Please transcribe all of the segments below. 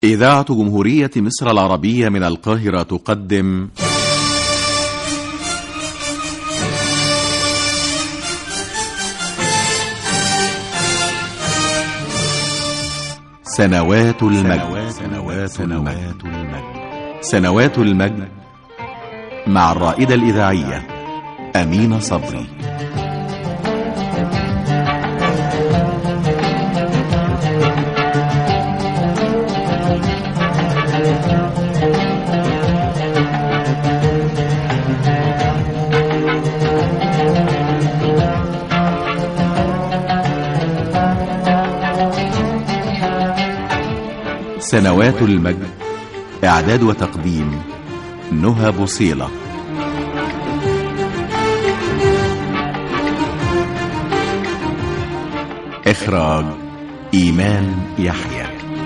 إذاعة جمهورية مصر العربية من القاهرة تقدم سنوات المجد سنوات المجد سنوات المجد مع الرائدة الإذاعية أمينة صبري سنوات المجد إعداد وتقديم نهى بوصيلة إخراج إيمان يحيى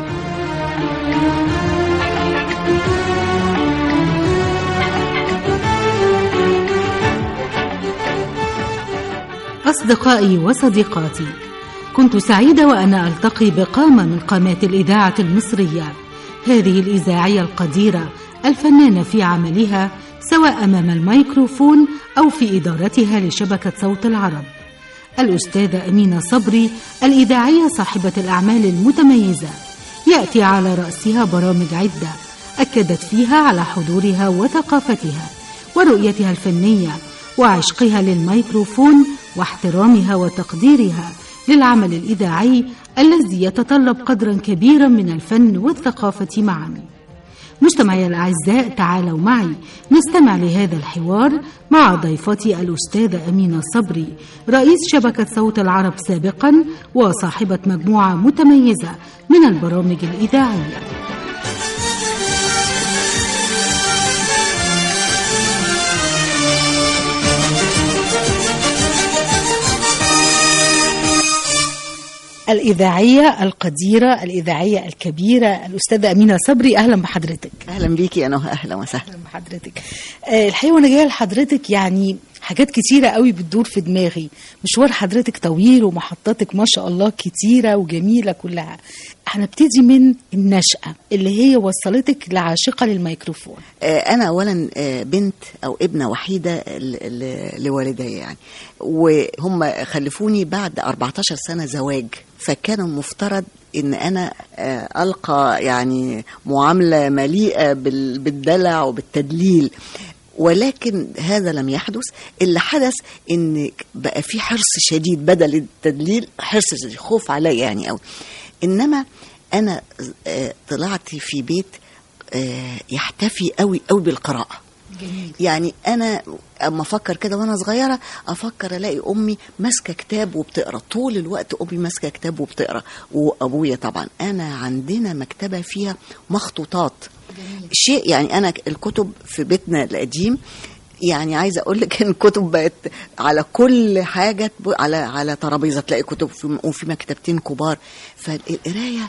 أصدقائي وصديقاتي كنت سعيدة وأنا ألتقي بقامة من قامات الإذاعة المصرية هذه الإذاعية القديرة الفنانة في عملها سواء أمام الميكروفون أو في إدارتها لشبكة صوت العرب الأستاذة أمينة صبري الإذاعية صاحبة الأعمال المتميزة يأتي على رأسها برامج عدة أكدت فيها على حضورها وثقافتها ورؤيتها الفنية وعشقها للميكروفون واحترامها وتقديرها للعمل الإذاعي الذي يتطلب قدرا كبيرا من الفن والثقافة معا مستمعي الأعزاء تعالوا معي نستمع لهذا الحوار مع ضيفتي الأستاذة أمينة صبري رئيس شبكة صوت العرب سابقا وصاحبة مجموعة متميزة من البرامج الإذاعية الإذاعية القديرة الإذاعية الكبيرة الأستاذة أمينة صبري أهلا بحضرتك اهلا بيكي انا اهلا وسهلا أهلا بحضرتك آه، الحقيقة وأنا جاية لحضرتك يعني حاجات كتيرة قوي بتدور في دماغي مشوار حضرتك طويل ومحطاتك ما شاء الله كتيرة وجميلة كلها هنبتدي من النشأة اللي هي وصلتك لعاشقة للميكروفون آه، انا اولا آه، بنت او ابنه وحيده ل- ل- لوالدي يعني وهم خلفوني بعد 14 سنه زواج فكان المفترض ان انا آه، القى يعني معامله مليئه بال- بالدلع وبالتدليل ولكن هذا لم يحدث اللي حدث ان بقى في حرص شديد بدل التدليل حرص شديد خوف عليا يعني قوي انما انا آه، طلعت في بيت آه، يحتفي قوي قوي بالقراءه جميل يعني انا اما افكر كده وانا صغيره افكر الاقي امي ماسكه كتاب وبتقرا طول الوقت امي ماسكه كتاب وبتقرا وابويا طبعا انا عندنا مكتبه فيها مخطوطات شيء يعني انا الكتب في بيتنا القديم يعني عايزه اقول لك ان الكتب بقت على كل حاجه تب- على على ترابيزه تلاقي كتب في وفي مكتبتين كبار فالقرايه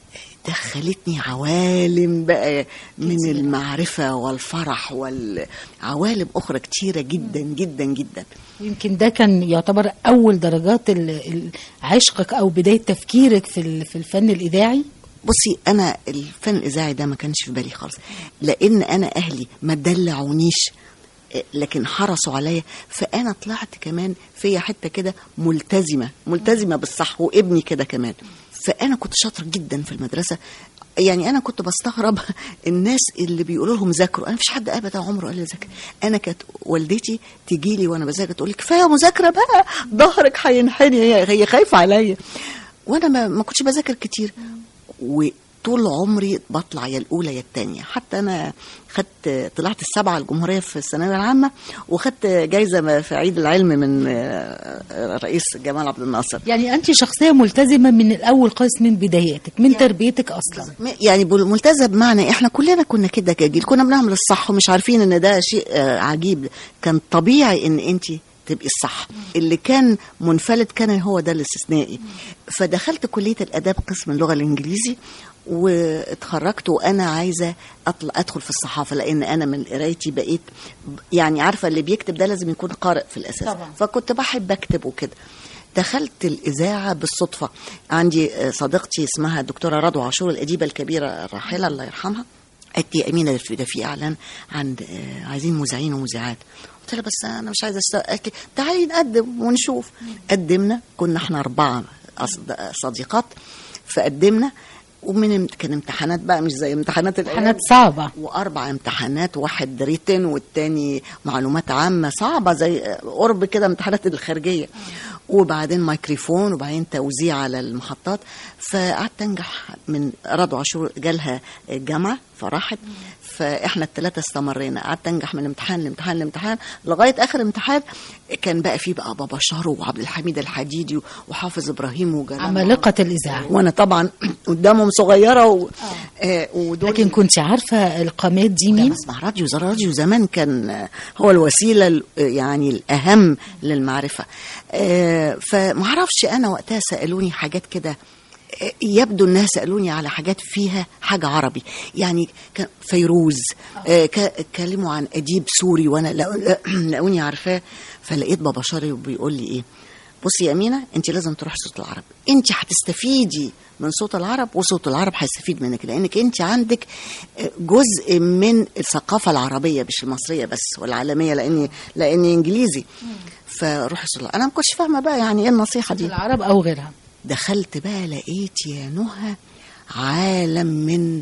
دخلتني عوالم بقى من المعرفة والفرح والعوالم أخرى كتيرة جدا جدا جدا ويمكن ده كان يعتبر أول درجات ال- ال- عشقك أو بداية تفكيرك في ال- في الفن الإذاعي بصي أنا الفن الإذاعي ده ما كانش في بالي خالص لأن أنا أهلي ما دلعونيش لكن حرصوا عليا فأنا طلعت كمان فيا حتة كده ملتزمة ملتزمة بالصح وابني كده كمان فأنا كنت شاطرة جدا في المدرسة يعني انا كنت بستغرب الناس اللي بيقولوا لهم ذاكروا انا مفيش حد ابدا عمره قال لي ذاكر انا كانت والدتي تيجي لي وانا بذاكر تقول لي كفايه مذاكره بقى ظهرك هينحني هي هي خايفه عليا وانا ما, ما كنتش بذاكر كتير وطول عمري بطلع يا الاولى يا الثانيه حتى انا خدت طلعت السبعه الجمهوريه في الثانويه العامه وخدت جايزه في عيد العلم من آه، رئيس جمال عبد الناصر يعني أنت شخصية ملتزمة من الأول خالص من بداياتك من تربيتك أصلا م- يعني بال- ملتزم بمعنى احنا كلنا كنا كده كجيل كنا بنعمل الصح ومش عارفين ان ده شيء آه، عجيب كان طبيعي ان انت تبقي الصح اللي كان منفلت كان هو ده الاستثنائي فدخلت كليه الاداب قسم اللغه الانجليزي واتخرجت وانا عايزه اطلع ادخل في الصحافه لان انا من قرايتي بقيت يعني عارفه اللي بيكتب ده لازم يكون قارئ في الاساس طبعا. فكنت بحب اكتب وكده دخلت الاذاعه بالصدفه عندي آه، صديقتي اسمها الدكتوره رضوى عاشور الاديبه الكبيره الراحله الله يرحمها قالت لي يا امينه ده ده في اعلان عن آه، عايزين مذيعين ومذيعات قلت لها بس انا مش عايزه اشتغل قالت لي تعالي نقدم ونشوف قدمنا كنا احنا اربعه أصد- صديقات فقدمنا ومن كان امتحانات بقى مش زي امتحانات الأيام. امتحانات صعبة واربع امتحانات واحد ريتن والتاني معلومات عامه صعبه زي قرب كده امتحانات الخارجيه وبعدين ميكروفون وبعدين توزيع على المحطات فقعدت انجح من رضوى عاشور جالها الجامعه فراحت فاحنا الثلاثه استمرينا قعدت انجح من امتحان لامتحان لامتحان لغايه اخر امتحان كان بقى فيه بقى بابا شارو وعبد الحميد الحديدي وحافظ ابراهيم وجلال عمالقة الإذاعة وانا طبعا قدامهم صغيره و... آه ودول لكن كنت عارفة القامات دي لا مين؟ بسمع راديو زي راديو زمان كان آه، هو الوسيله ال- يعني الاهم للمعرفه آه، فمعرفش انا وقتها سالوني حاجات كده آه، يبدو انها سالوني على حاجات فيها حاجه عربي يعني كان فيروز آه، ك- اتكلموا عن اديب سوري وانا لقو- لقوني عارفاه فلقيت بابا شاري وبيقول لي ايه بصي يا امينه انت لازم تروحي صوت العرب انت هتستفيدي من صوت العرب وصوت العرب هيستفيد منك لانك انت عندك جزء من الثقافه العربيه مش المصريه بس والعالميه لاني لاني انجليزي فروحي صوت العرب انا ما كنتش فاهمه بقى يعني ايه النصيحه دي العرب أو غيرها دخلت بقى لقيت يا نهى عالم من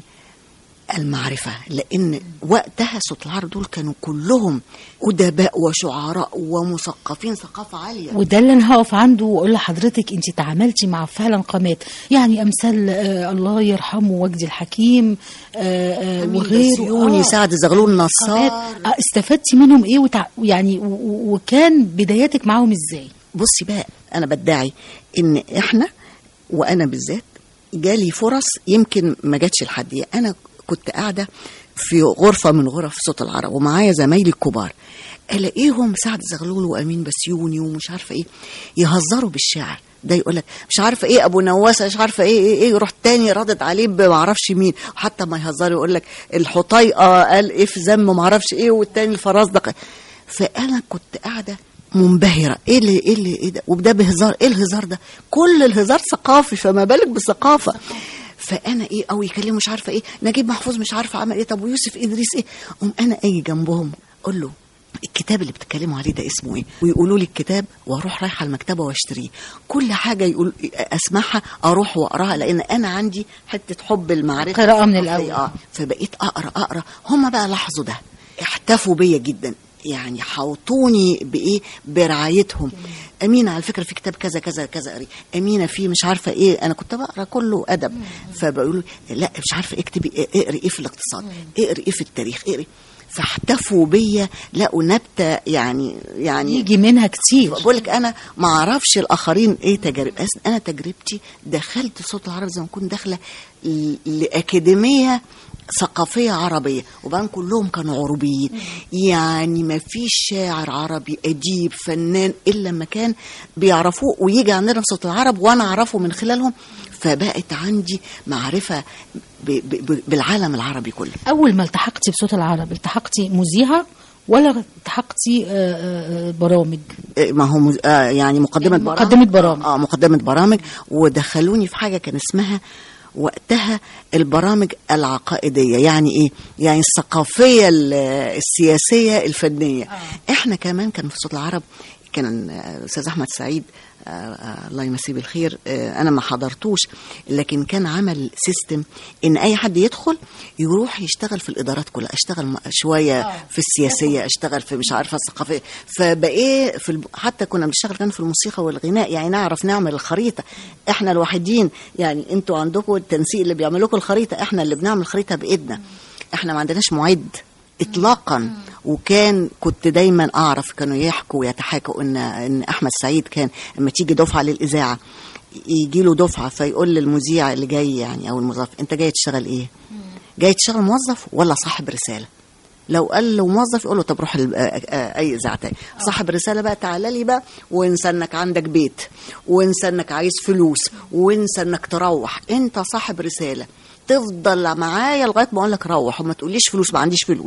المعرفة لأن وقتها صوت العرب دول كانوا كلهم أدباء وشعراء ومثقفين ثقافة عالية وده اللي انا هقف عنده واقول لحضرتك انت تعاملتي مع فعلا قامات يعني امثال آه الله يرحمه وجدي الحكيم آه آه أمين وغيره بسيوني آه. سعد زغلول قامات نصار آه استفدتي منهم ايه وتع... يعني و- و- وكان بداياتك معاهم ازاي؟ بصي بقى انا بدعي ان احنا وانا بالذات جالي فرص يمكن ما جاتش لحد يعني انا كنت قاعده في غرفه من غرف صوت العرب ومعايا زمايلي الكبار الاقيهم سعد زغلول وامين بسيوني ومش عارفه ايه يهزروا بالشعر ده يقول لك مش عارفه ايه ابو نواسه مش عارفه ايه ايه ايه يروح تاني ردد عليه ما اعرفش مين وحتى ما يهزروا يقول لك الحطيقه قال ايه في ذم ما اعرفش ايه والتاني الفرزدق فانا كنت قاعده منبهره ايه اللي ايه اللي ايه ده وده بهزار ايه الهزار ده كل الهزار ثقافي فما بالك بالثقافه فانا ايه او يكلموا مش عارفه ايه نجيب محفوظ مش عارفه عمل ايه طب ويوسف ادريس ايه قوم انا اجي جنبهم اقول له الكتاب اللي بتتكلموا عليه ده اسمه ايه ويقولوا لي الكتاب واروح رايحه المكتبه واشتريه كل حاجه يقول اسمعها اروح واقراها لان انا عندي حته حب المعرفه قراءة من الثقافية. الأول. اه فبقيت اقرا اقرا هم بقى لاحظوا ده احتفوا بيا جدا يعني حوطوني بايه برعايتهم امينه على فكره في كتاب كذا كذا كذا قري امينه في مش عارفه ايه انا كنت بقرا كله ادب فبقولوا لي، لا مش عارفه اكتبي إيه- اقري ايه في الاقتصاد اقري ايه في التاريخ اقري فاحتفوا بيا لقوا نبته يعني يعني يجي منها كتير بقول لك انا ما اعرفش الاخرين ايه تجارب بس انا تجربتي دخلت صوت العرب زي ما كنت داخله ل- لاكاديميه ثقافيه عربيه وبعدين كلهم كانوا عربيين يعني ما فيش شاعر عربي اديب فنان الا لما كان بيعرفوه ويجي عندنا في صوت العرب وانا اعرفه من خلالهم فبقت عندي معرفه ب ب ب بالعالم العربي كله اول ما التحقتي بصوت العرب التحقتي مذيعه ولا التحقتي آه، آه، آه، برامج إيه، ما هو مز- آه يعني مقدمة يعني برامج مقدمة برامج. اه مقدمة برامج ودخلوني في حاجة كان اسمها وقتها البرامج العقائدية يعني ايه يعني الثقافية ال- السياسية الفنية آه. احنا كمان كان في صوت العرب كان آه، الاستاذ احمد سعيد آه، آه، الله يمسيه بالخير آه، انا ما حضرتوش لكن كان عمل سيستم ان اي حد يدخل يروح يشتغل في الادارات كلها اشتغل م- شويه في السياسيه اشتغل في مش عارفه الثقافيه فبقى في الب... حتى كنا بنشتغل كان في الموسيقى والغناء يعني نعرف نعمل الخريطه احنا الوحيدين يعني انتوا عندكم التنسيق اللي بيعمل لكم الخريطه احنا اللي بنعمل الخريطه بايدنا احنا ما عندناش معد اطلاقا وكان كنت دايما اعرف كانوا يحكوا ويتحاكوا ان ان احمد سعيد كان لما تيجي دفعه للاذاعه يجي له دفعه فيقول للمذيع اللي جاي يعني او الموظف انت جاي تشتغل ايه؟ جاي تشتغل موظف ولا صاحب رساله؟ لو قال له موظف يقول له طب روح ال- آه، آه، اي اذاعه تاني صاحب رساله بقى تعالى لي بقى وانسى انك عندك بيت وانسى انك عايز فلوس وانسى انك تروح انت صاحب رساله تفضل معايا لغايه ما اقول لك روح وما تقوليش فلوس ما عنديش فلوس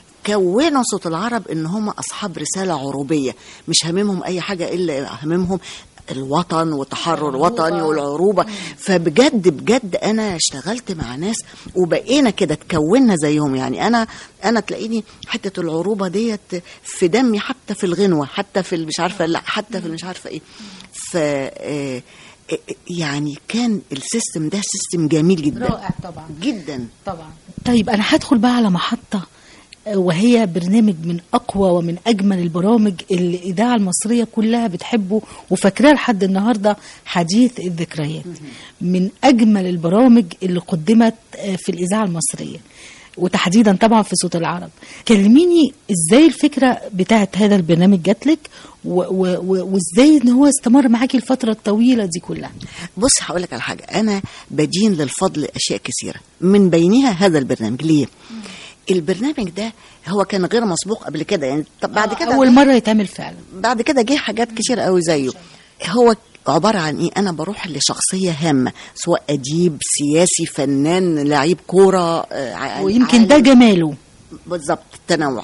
كونوا صوت العرب ان هم اصحاب رساله عروبيه مش هاممهم اي حاجه الا هاممهم الوطن وتحرر وطني والعروبه فبجد بجد انا اشتغلت مع ناس وبقينا كده تكوننا زيهم يعني انا انا تلاقيني حته العروبه ديت في دمي حتى في الغنوه حتى في مش عارفه لا حتى في مش عارفه ايه ف آه، آه، يعني كان السيستم ده سيستم جميل جدا رائع طبعا جدا طبعا طيب انا هدخل بقى على محطه آه، وهي برنامج من اقوى ومن اجمل البرامج اللي الاذاعه المصريه كلها بتحبه وفاكراه لحد النهارده حديث الذكريات من اجمل البرامج اللي قدمت آه، في الاذاعه المصريه وتحديدا طبعا في صوت العرب كلميني ازاي الفكره بتاعت هذا البرنامج جاتلك و- و- و- وازاي ان هو استمر معاكي الفتره الطويله دي كلها بص هقول لك على حاجه انا بدين للفضل اشياء كثيره من بينها هذا البرنامج ليه البرنامج ده هو كان غير مسبوق قبل كده يعني طب بعد كده اول مره يتعمل فعلا بعد كده جه حاجات كتير قوي زيه هو عبارة عن ايه انا بروح لشخصية هامة سواء اديب سياسي فنان لعيب كورة آه، ع- ويمكن ده عالم. جماله بالظبط التنوع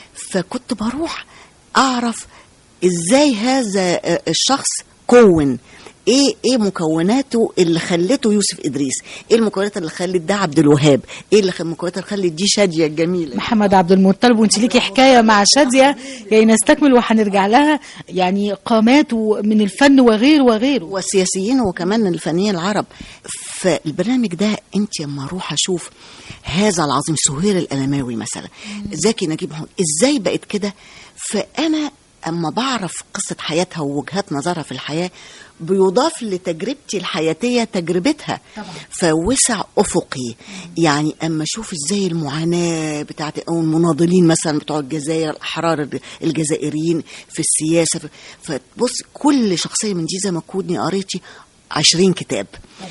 فكنت بروح اعرف ازاي هذا آه، الشخص كون ايه ايه مكوناته اللي خلته يوسف ادريس ايه المكونات اللي خلت ده عبد الوهاب ايه اللي خ- المكونات اللي خلت دي شاديه الجميله محمد عبد المطلب وانت ليكي حكايه مع شاديه يعني نستكمل وهنرجع لها يعني قامات و- من الفن وغير وغيره والسياسيين وكمان الفنيين العرب فالبرنامج ده انت لما اروح اشوف هذا العظيم سهير الالماوي مثلا زكي نجيب محمود ازاي بقت كده فانا اما بعرف قصه حياتها ووجهات نظرها في الحياه بيضاف لتجربتي الحياتيه تجربتها طبعا. فوسع افقي يعني اما اشوف ازاي المعاناه بتاعت او المناضلين مثلا بتوع الجزائر الاحرار الجزائريين في السياسه فتبص كل شخصيه من دي زي ما كوني قريتي عشرين كتاب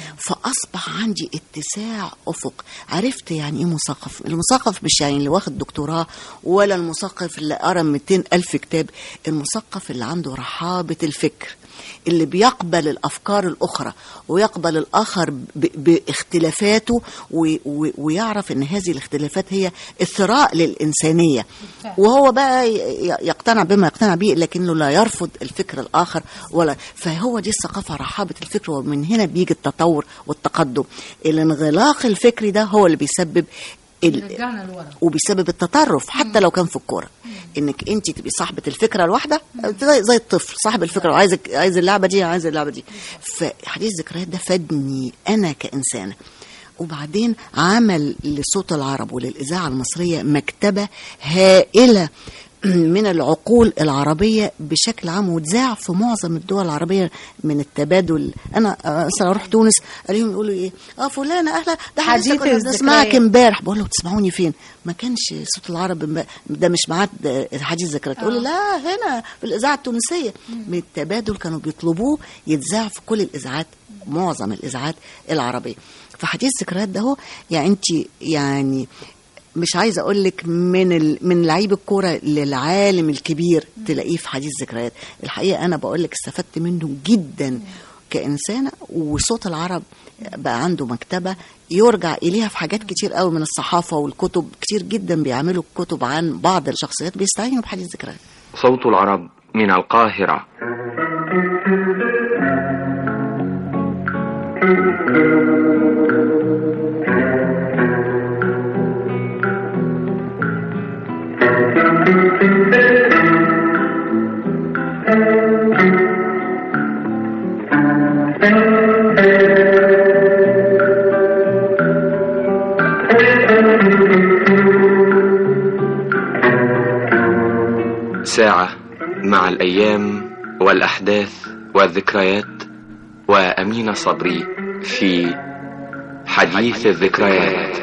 فأصبح عندي اتساع أفق عرفت يعني إيه مثقف المثقف مش يعني اللي واخد دكتوراه ولا المثقف اللي قرا 200 ألف كتاب المثقف اللي عنده رحابة الفكر اللي بيقبل الافكار الاخرى ويقبل الاخر ب- باختلافاته و- و- ويعرف ان هذه الاختلافات هي اثراء للانسانيه وهو بقى ي- ي- يقتنع بما يقتنع به لكنه لا يرفض الفكر الاخر ولا فهو دي الثقافه رحابه الفكر ومن هنا بيجي التطور والتقدم الانغلاق الفكري ده هو اللي بيسبب ال- رجعنا لورا وبيسبب التطرف حتى لو كان في الكوره انك انت تبقي صاحبه الفكره الواحده زي, زي الطفل صاحب الفكره وعايز عايز اللعبه دي عايز اللعبه دي فحديث ذكريات ده فادني انا كانسانه وبعدين عمل لصوت العرب وللاذاعه المصريه مكتبه هائله من العقول العربية بشكل عام وتذاع في معظم الدول العربية من التبادل أنا آه، مثلا أروح تونس ألاقيهم يقولوا إيه آه فلانة أهلا ده حديث حديث كنا بنسمعك الذكريات. امبارح بقول له بتسمعوني فين؟ ما كانش صوت العرب امب- ده مش معاد حديث ذكريات تقول لي لا هنا في الاذاعه التونسيه من التبادل كانوا بيطلبوه يتذاع في كل الاذاعات معظم الاذاعات العربيه فحديث ذكريات ده هو يعني انت يعني مش عايزه اقول لك من ال... من لعيب الكوره للعالم الكبير تلاقيه في حديث ذكريات الحقيقه انا بقول لك استفدت منه جدا كإنسانة وصوت العرب بقى عنده مكتبة يرجع إليها في حاجات كتير قوي من الصحافة والكتب كتير جدا بيعملوا كتب عن بعض الشخصيات بيستعينوا بحديث ذكريات صوت العرب من القاهرة ساعة مع الأيام والأحداث والذكريات وأمين صبري في حديث الذكريات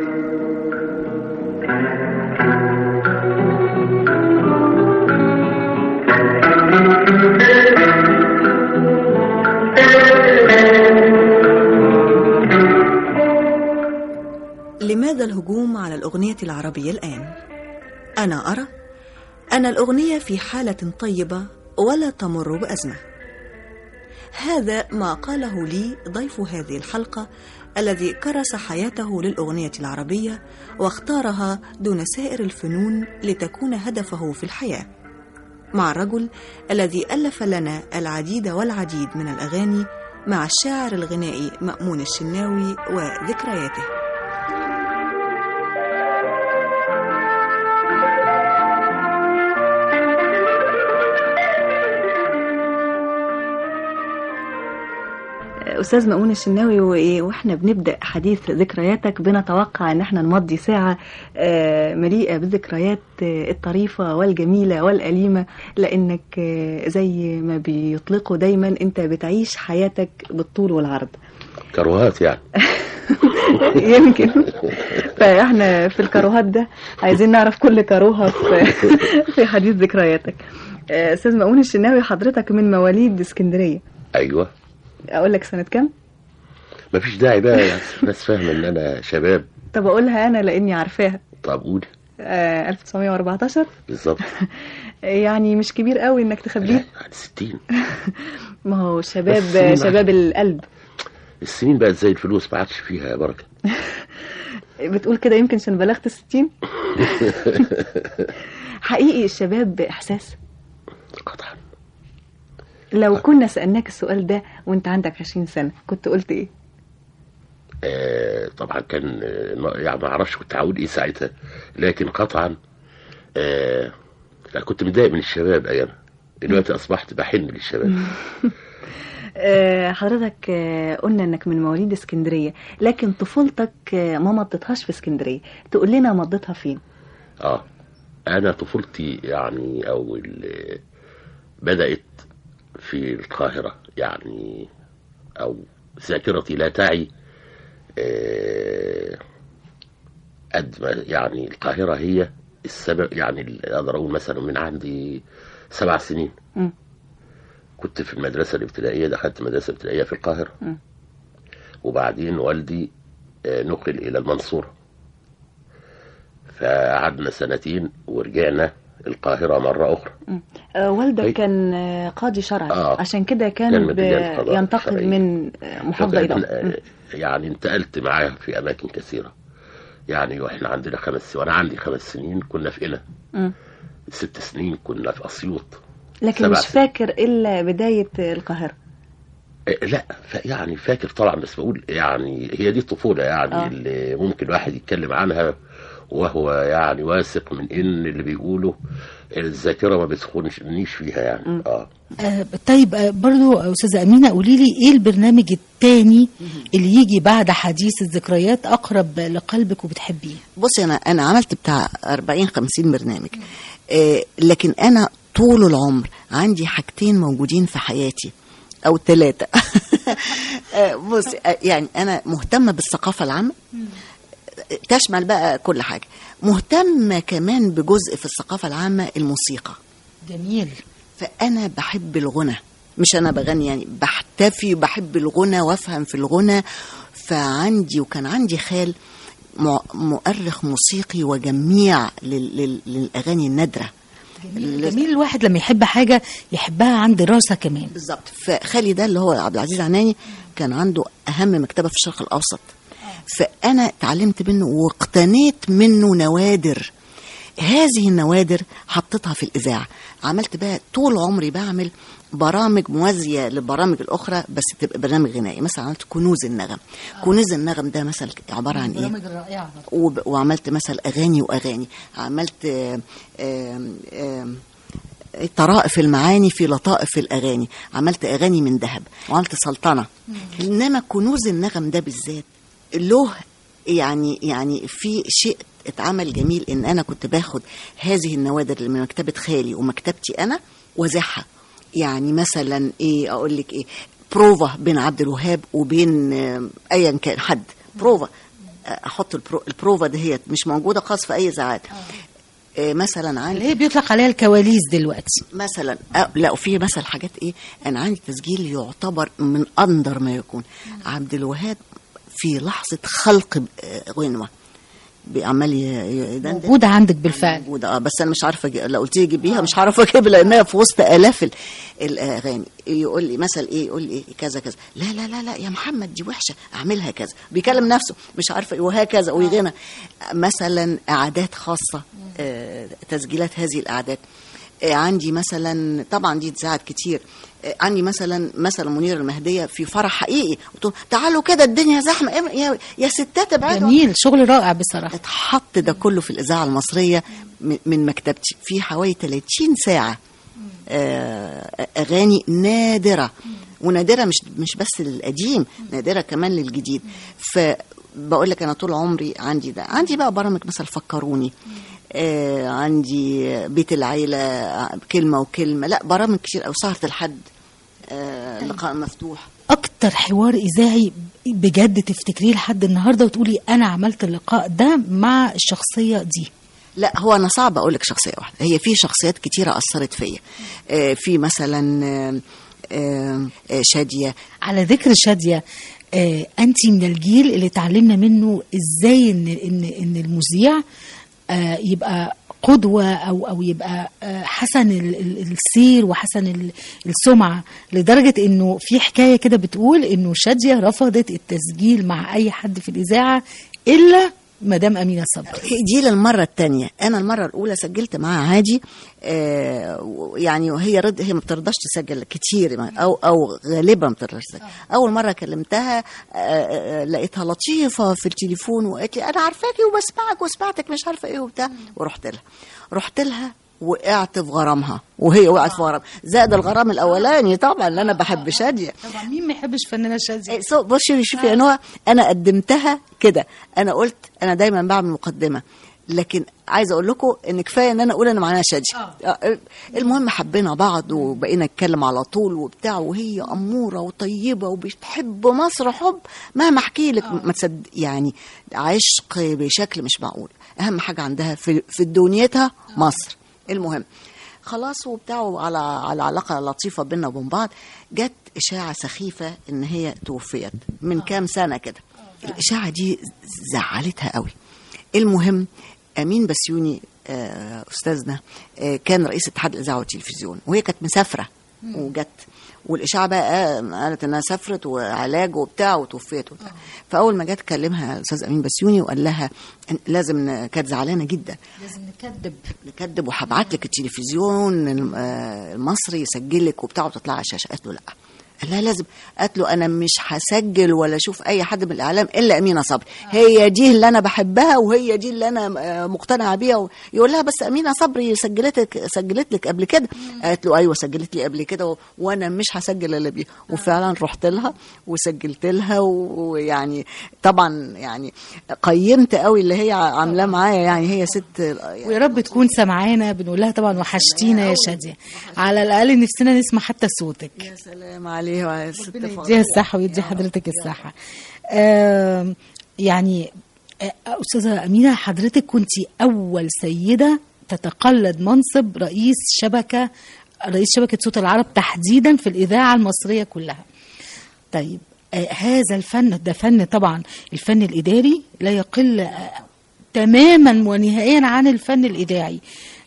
لماذا الهجوم على الأغنية العربية الآن؟ أنا أرى أن الأغنية في حالة طيبة ولا تمر بأزمة. هذا ما قاله لي ضيف هذه الحلقة الذي كرس حياته للأغنية العربية واختارها دون سائر الفنون لتكون هدفه في الحياة. مع الرجل الذي ألف لنا العديد والعديد من الأغاني مع الشاعر الغنائي مأمون الشناوي وذكرياته استاذ مأمون الشناوي وإيه واحنا بنبدا حديث ذكرياتك بنتوقع ان احنا نمضي ساعه آه، مليئه بالذكريات آه، الطريفه والجميله والاليمه لانك آه، زي ما بيطلقوا دايما انت بتعيش حياتك بالطول والعرض كروهات يعني يمكن فاحنا في الكروهات ده عايزين نعرف كل كروهه في في حديث ذكرياتك آه، استاذ مأمون الشناوي حضرتك من مواليد اسكندريه ايوه اقول لك سنه كام مفيش داعي بقى يعني الناس فاهمه ان انا شباب طب اقولها انا لاني عارفاها طب قولي آه 1914 بالظبط يعني مش كبير قوي انك لا تخبيه يعني 60 ما هو شباب بس شباب القلب السنين بقت زي الفلوس ما عادش فيها بركه بتقول كده يمكن عشان بلغت الستين حقيقي الشباب احساس قطعا لو كنا سألناك السؤال ده وانت عندك 20 سنة كنت قلت ايه آه طبعا كان آه، ما- يعني ما اعرفش كنت هقول ايه ساعتها لكن قطعا آه لا كنت متضايق من الشباب ايامها دلوقتي اصبحت بحن للشباب آه، حضرتك آه، قلنا انك من مواليد اسكندرية لكن طفولتك آه، ما مضيتهاش في اسكندرية تقول لنا مضيتها فين اه انا طفولتي يعني او ال- بدات في القاهره يعني او ذاكرتي لا تعي آه، قد ما يعني القاهره هي السبب يعني ال- اقدر اقول مثلا من عندي سبع سنين مم. كنت في المدرسه الابتدائيه دخلت مدرسه ابتدائيه في القاهره مم. وبعدين والدي آه، نقل الى المنصوره فقعدنا سنتين ورجعنا القاهره مره اخرى آه، والدك أي. كان آه، قاضي شرعي آه. عشان كده كان كان من رجال القضاء ينتقل الشرعي. من آه، محافظة إلى فكان- أخرى يعني انتقلت معاه في اماكن كثيره يعني واحنا عندنا خمس وانا عندي خمس سنين كنا في قنا مم. ست سنين كنا في اسيوط لكن سبع مش سنين. فاكر إلا بداية القاهرة إيه، لا ف- يعني فاكر طبعا بس بقول يعني هي دي الطفوله يعني آه. اللي ممكن الواحد يتكلم عنها وهو يعني واثق من ان اللي بيقوله الذاكره ما بتخونش فيها يعني اه آه، طيب آه، برضو أستاذة أمينة قولي لي إيه البرنامج التاني اللي يجي بعد حديث الذكريات أقرب لقلبك وبتحبيه بصي انا انا عملت بتاع 40 50 برنامج آه لكن انا طول العمر عندي حاجتين موجودين في حياتي او ثلاثه آه بصي آه يعني انا مهتمه بالثقافه العامه تشمل بقى كل حاجه مهتمه كمان بجزء في الثقافه العامه الموسيقى جميل فانا بحب الغنى مش انا بغني يعني بحتفي بحب الغنى وافهم في الغنى فعندي وكان عندي خال مع- مؤرخ موسيقي وجميع لل- لل- للاغاني النادره جميل, جميل الواحد لما يحب حاجة يحبها عن دراسة كمان بالظبط فخالي ده اللي هو عبد العزيز عناني كان عنده اهم مكتبه في الشرق الاوسط فانا اتعلمت منه واقتنيت منه نوادر هذه النوادر حطيتها في الاذاعه عملت بقى طول عمري بعمل برامج موازيه للبرامج الاخرى بس تبقى برنامج غنائي مثلا عملت كنوز النغم كنوز النغم ده مثلا عباره عن ايه الرائعة وب- وعملت مثلا اغاني واغاني عملت آم، آم، آم، طرائف المعاني في لطائف الاغاني عملت اغاني من ذهب وعملت سلطنه انما كنوز النغم ده بالذات له يعني يعني في شيء اتعمل جميل ان انا كنت باخد هذه النوادر اللي من مكتبه خالي ومكتبتي انا وازعها يعني مثلا ايه اقول لك ايه بروفا بين عبد الوهاب وبين آم، ايا كان حد بروفا احط البرو البروفا دهيت مش موجوده خالص في اي اذاعات آه، مثلا عندي اللي هي بيطلق عليها الكواليس دلوقتي مثلا أه لا وفي مثلا حاجات ايه انا عندي تسجيل يعتبر من اندر ما يكون عبد الوهاب في لحظه خلق آه، غنوه عمال ي- يدندن موجودة عندك بالفعل موجودة اه بس انا مش عارفه أجي- لو قلت لي جيبيها مش هعرف اجيبها لانها في وسط الاف ال- الاغاني يقول لي مثلا ايه يقول لي إيه كذا كذا لا لا لا لا يا محمد دي وحشه اعملها كذا بيكلم نفسه مش عارفه إيه وهكذا ويغنى مثلا اعداد خاصه آه تسجيلات هذه الاعداد آه، عندي مثلا طبعا دي اتذاعت كتير آه، عندي مثلا مثلا منير المهديه في فرح حقيقي قلت لهم تعالوا كده الدنيا زحمه إيه- يا, يا ستات ابعدوا جميل شغل رائع بصراحه اتحط ده كله في الاذاعه المصريه م- من مكتبتي في حوالي 30 ساعه آه، اغاني نادره ونادره مش مش بس للقديم نادره كمان للجديد فبقول لك انا طول عمري عندي ده عندي بقى برامج مثلا فكروني آه عندي بيت العيله آه، كلمه وكلمه لا برامج كتير او سهره الحد آه لقاء مفتوح اكتر حوار اذاعي بجد تفتكريه لحد النهارده وتقولي انا عملت اللقاء ده مع الشخصيه دي لا هو انا صعب اقول لك شخصيه واحده هي في شخصيات كتيره اثرت فيا آه، في مثلا آه، آه، آه، شاديه على ذكر شاديه آه انت من الجيل اللي اتعلمنا منه ازاي ان ان ان المذيع آه يبقى قدوة أو أو يبقى آه، حسن ال- ال- السير وحسن ال- السمعة لدرجة إنه في حكاية كده بتقول إنه شادية رفضت التسجيل مع أي حد في الإذاعة إلا مدام أمينة صبري دي للمره الثانيه انا المره الاولى سجلت معاها عادي آه، و- يعني وهي رد هي ما بترضاش تسجل كتير ما- او او غالبا ما بترضاش تسجل اول مره كلمتها آه، آه، لقيتها لطيفه في التليفون وقالت لي انا عارفاكي وبسمعك وسمعتك مش عارفه ايه وبتاع ورحت لها رحت لها وقعت في غرامها وهي وقعت في غرام زائد الغرام الاولاني طبعا اللي انا بحب شاديه طبعا مين ما يحبش فنانة شادية إيه، سو بصي شوفي يا نوع انا قدمتها كده انا قلت انا دايما بعمل مقدمه لكن عايزه اقول لكم ان كفايه ان انا اقول انا معانا شادي آه، المهم حبينا بعض وبقينا نتكلم على طول وبتاع وهي اموره وطيبه وبتحب مصر حب مهما احكي لك ما تصدق يعني عشق بشكل مش معقول اهم حاجه عندها في في دنيتها مصر المهم خلاص وبتاع على على علاقه لطيفه بينا وبين بعض جت اشاعه سخيفه ان هي توفيت من كام سنه كده الاشاعه دي زعلتها قوي المهم امين بسيوني آه، استاذنا آه، كان رئيس اتحاد الاذاعه والتلفزيون وهي كانت مسافره وجت والاشاعه بقى آه، قالت انها سافرت وعلاج وبتاع وتوفيت وبتاع فاول ما جت كلمها الاستاذ امين بسيوني وقال لها إن لازم ن- كانت زعلانه جدا لازم نكذب نكذب وهبعت لك التلفزيون الم- آه، المصري يسجلك وبتاع وتطلع على الشاشه قالت له لا قال لها لازم قالت له انا مش هسجل ولا اشوف اي حد من الاعلام الا امينه صبري هي دي اللي انا بحبها وهي دي اللي انا آه، مقتنعه بيها يقول لها بس امينه صبري سجلتك سجلت لك قبل كده قالت له ايوه سجلت لي قبل كده و- وانا مش هسجل الا بيها وفعلا رحت لها وسجلت لها و- ويعني طبعا يعني قيمت قوي اللي هي عاملاه معايا يعني هي ست ويا رب تكون سمعانا بنقول لها طبعا وحشتينا يا شادية على الأقل نفسنا نسمع حتى صوتك يا سلام عليه وعلى الست ربنا فاطمة. يديها الصحة ويدي حضرتك الصحة آم، يعني آه، أستاذة أمينة حضرتك كنت أول سيدة تتقلد منصب رئيس شبكة رئيس شبكة صوت العرب تحديدا في الإذاعة المصرية كلها طيب آه، هذا الفن ده فن طبعا الفن الإداري لا يقل آه، تماما ونهائيا عن الفن الإذاعي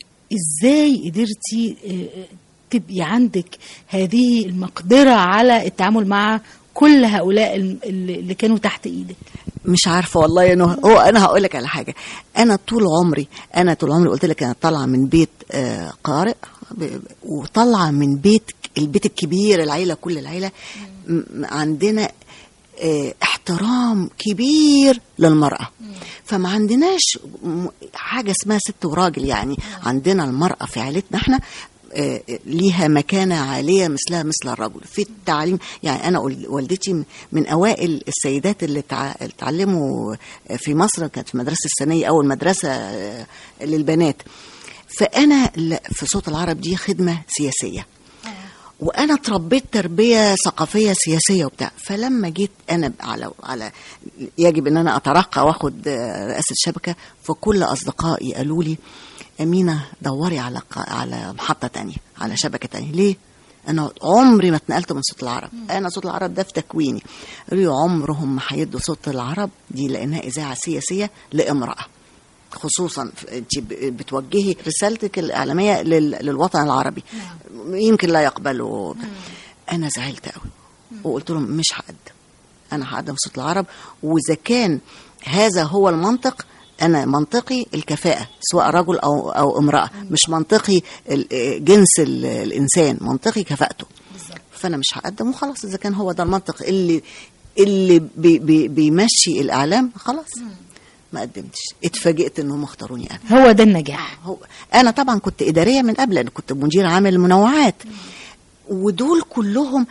ازاي قدرتي آه، آه، تبقي عندك هذه المقدرة على التعامل مع كل هؤلاء الم- اللي اللي كانوا تحت ايدك مش عارفه والله يا نهى هو انا هقول لك على حاجه انا طول عمري انا طول عمري قلت لك انا طالعه من بيت آه، قارئ ب- وطالعه من بيت البيت الكبير العيله كل العيله م- عندنا آه، احترام كبير للمرأة فما عندناش م- حاجة اسمها ست وراجل يعني عندنا المرأة في عيلتنا احنا آه، ليها مكانة عالية مثلها مثل الرجل في التعليم يعني أنا وال- والدتي من- من أوائل السيدات اللي تع- اتعلموا في مصر كانت في مدرسة الثانية أول مدرسة آه، للبنات فأنا لا- في صوت العرب دي خدمة سياسية وانا اتربيت تربيه ثقافيه سياسيه وبتاع فلما جيت انا على على يجب ان انا اترقى واخد آه، رئاسه الشبكه فكل اصدقائي قالوا لي امينه دوري على ق- على محطه تانية على شبكه تانية ليه انا عمري ما اتنقلت من صوت العرب انا صوت العرب ده في تكويني قالوا لي عمرهم ما هيدوا صوت العرب دي لانها اذاعه سياسيه لامراه خصوصا انت ب- بتوجهي رسالتك الاعلاميه لل- للوطن العربي يمكن لا يقبلوا انا زعلت قوي وقلت لهم مش هقدم انا هقدم صوت العرب واذا كان هذا هو المنطق انا منطقي الكفاءه سواء رجل او او امراه مش منطقي ال- جنس ال- الانسان منطقي كفاءته فانا مش هقدم وخلاص اذا كان هو ده المنطق اللي اللي بي بي بيمشي الاعلام خلاص ما قدمتش اتفاجئت ان هم اختاروني انا هو ده النجاح هو انا طبعا كنت اداريه من قبل انا كنت مدير عام المنوعات ودول كلهم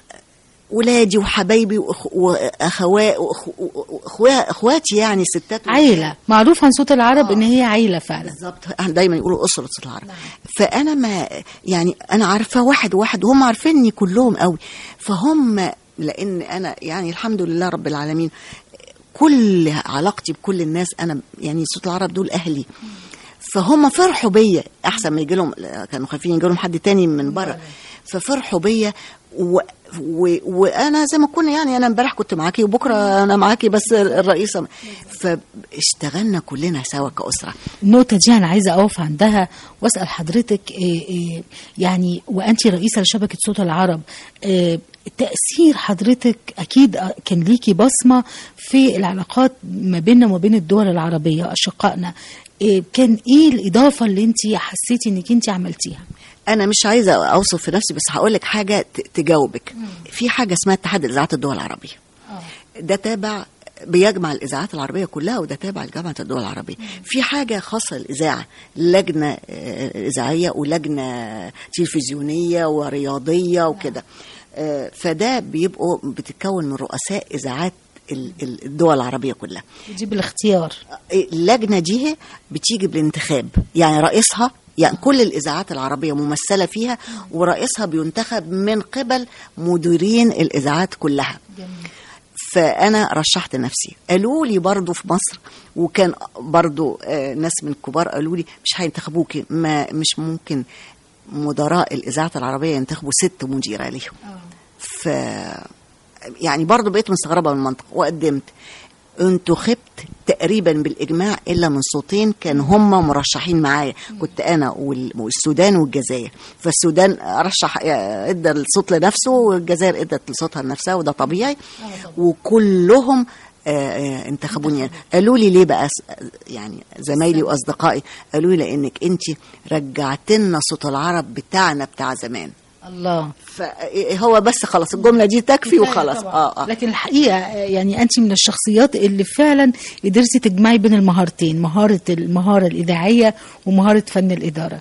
ولادي وحبايبي وأخ- واخوات واخواتي يعني ستات عيلة معروف عن صوت العرب ان هي عيلة فعلا بالظبط احنا دايما يقولوا اسره صوت العرب فانا ما يعني انا عارفه واحد واحد وهم عارفيني كلهم قوي فهم لان انا يعني الحمد لله رب العالمين كل علاقتي بكل الناس انا يعني صوت العرب دول اهلي فهم فرحوا بيا احسن ما يجي لهم كانوا خايفين يجي لهم حد تاني من بره ففرحوا بيا و... و... وانا زي ما كنا يعني انا امبارح كنت معاكي وبكره انا معاكي بس الرئيسه فاشتغلنا كلنا سوا كاسره النقطة دي أنا عايزة أقف عندها وأسأل حضرتك إيه إيه يعني وأنت رئيسة لشبكة صوت العرب إيه تأثير حضرتك أكيد كان ليكي بصمة في العلاقات ما بيننا وما بين الدول العربية أشقائنا إيه كان إيه الإضافة اللي أنت حسيتي إنك أنت عملتيها؟ انا مش عايزه اوصف في نفسي بس هقول لك حاجه ت- تجاوبك في حاجه اسمها اتحاد اذاعات الدول العربيه ده تابع بيجمع الاذاعات العربيه كلها وده تابع لجامعه الدول العربيه في حاجه خاصه للاذاعه لجنه آه، اذاعيه ولجنه تلفزيونيه ورياضيه وكده آه، فده بيبقوا بتتكون من رؤساء اذاعات ال- ال- الدول العربيه كلها دي بالاختيار اللجنه دي بتيجي بالانتخاب يعني رئيسها يعني كل الاذاعات العربيه ممثله فيها ورئيسها بينتخب من قبل مديرين الاذاعات كلها فانا رشحت نفسي قالوا لي برضو في مصر وكان برضو آه، ناس من الكبار قالوا لي مش هينتخبوكي ما مش ممكن مدراء الاذاعات العربيه ينتخبوا ست مديره ليهم ف يعني برضو بقيت مستغربه من المنطق وقدمت انتخبت تقريبا بالاجماع الا من صوتين كان هم مرشحين معايا كنت انا وال- والسودان والجزائر فالسودان رشح ادى الصوت لنفسه والجزائر ادت صوتها لنفسها وده طبيعي وكلهم آه، آه، انتخبوني قالوا لي ليه بقى س- يعني زمايلي واصدقائي قالوا لي لانك انت رجعت لنا صوت العرب بتاعنا بتاع زمان الله فهو بس خلاص الجمله دي تكفي وخلاص اه اه لكن الحقيقه آه، يعني انت من الشخصيات اللي فعلا قدرتي تجمعي بين المهارتين مهاره المهاره الاذاعيه ومهاره فن الاداره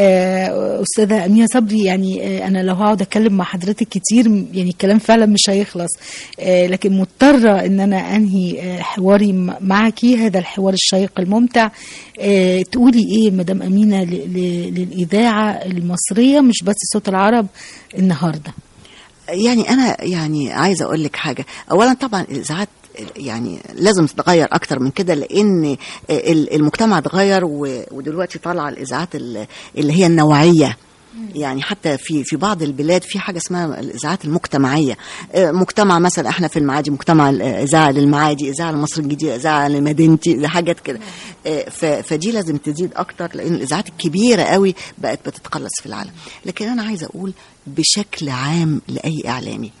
آه، استاذه امينه صبري يعني آه، انا لو هقعد اتكلم مع حضرتك كتير م- يعني الكلام فعلا مش هيخلص آه، لكن مضطره ان انا انهي آه، حواري م- معك هذا الحوار الشيق الممتع آه، تقولي ايه مدام امينه ل- ل- للاذاعه المصريه مش بس صوت العرب النهارده يعني انا يعني عايزه اقول لك حاجه اولا طبعا الاذاعات يعني لازم تتغير اكتر من كده لان ال- المجتمع اتغير و- ودلوقتي طالعه الاذاعات ال- اللي هي النوعيه يعني حتى في في بعض البلاد في حاجه اسمها الاذاعات المجتمعيه آه، مجتمع مثلا احنا في المعادي مجتمع اذاعه للمعادي اذاعه لمصر الجديده اذاعه لمدينتي حاجات كده آه، ف- فدي لازم تزيد اكتر لان الاذاعات الكبيره قوي بقت بتتقلص في العالم لكن انا عايزه اقول بشكل عام لاي اعلامي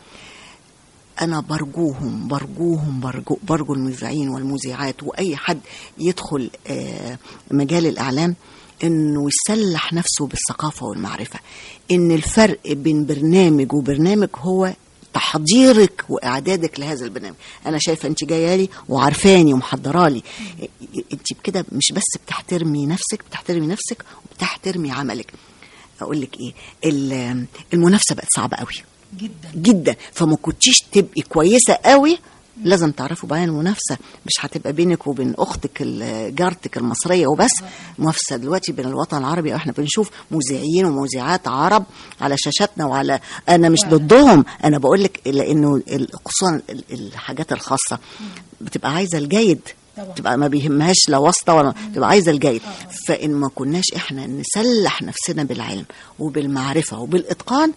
انا برجوهم برجوهم برجو, برجو المذيعين والمذيعات واي حد يدخل آه، مجال الاعلام انه يسلح نفسه بالثقافه والمعرفه ان الفرق بين برنامج وبرنامج هو تحضيرك واعدادك لهذا البرنامج انا شايفه انت جايه لي وعارفاني ومحضرالي انت بكده مش بس بتحترمي نفسك بتحترمي نفسك وبتحترمي عملك اقول لك ايه ال- المنافسه بقت صعبه قوي جدا جدا فما كنتيش تبقي كويسه قوي لازم تعرفوا بقى المنافسه مش هتبقى بينك وبين اختك ال- جارتك المصريه وبس منافسه دلوقتي بين الوطن العربي احنا بنشوف مذيعين ومذيعات عرب على شاشاتنا وعلى انا مش ضدهم انا بقول لك لانه ال- خصوصا ال- الحاجات الخاصه بتبقى عايزه الجيد تبقى ما بيهمهاش لا واسطه ولا تبقى عايزه الجيد فان ما كناش احنا نسلح نفسنا بالعلم وبالمعرفه وبالاتقان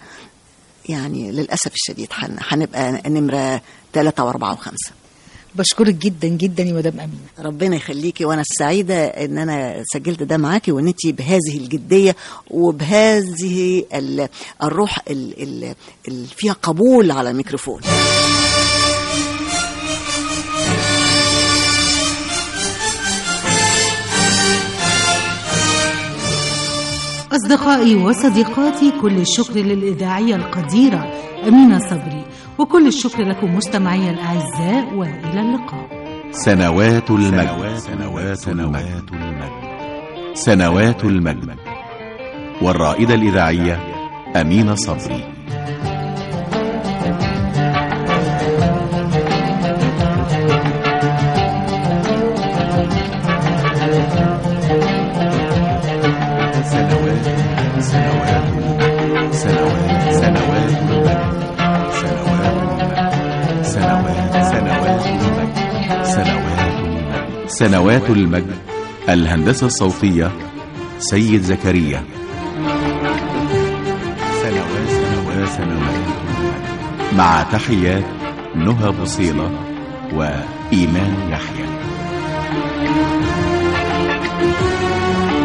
يعني للاسف الشديد هن- هنبقى نمره ثلاثة وأربعة وخمسة بشكرك جدا جدا يا مدام امينه ربنا يخليكي وانا سعيده ان انا سجلت ده معاكي وان انت بهذه الجديه وبهذه ال- الروح اللي فيها قبول على الميكروفون أصدقائي وصديقاتي كل الشكر للإذاعية القديرة أمينة صبري وكل الشكر لكم مستمعي الأعزاء وإلى اللقاء سنوات المجد سنوات المجد سنوات المجد والرائدة الإذاعية أمينة صبري سنوات سنوات سنوات سنوات المجد سنوات المجد سنوات سنوات المجد سنوات المجد سنوات المجد الهندسة الصوتية سيد زكريا سنوات سنوات سنوات المجد مع تحيات نهى بوصيلة وإيمان يحيى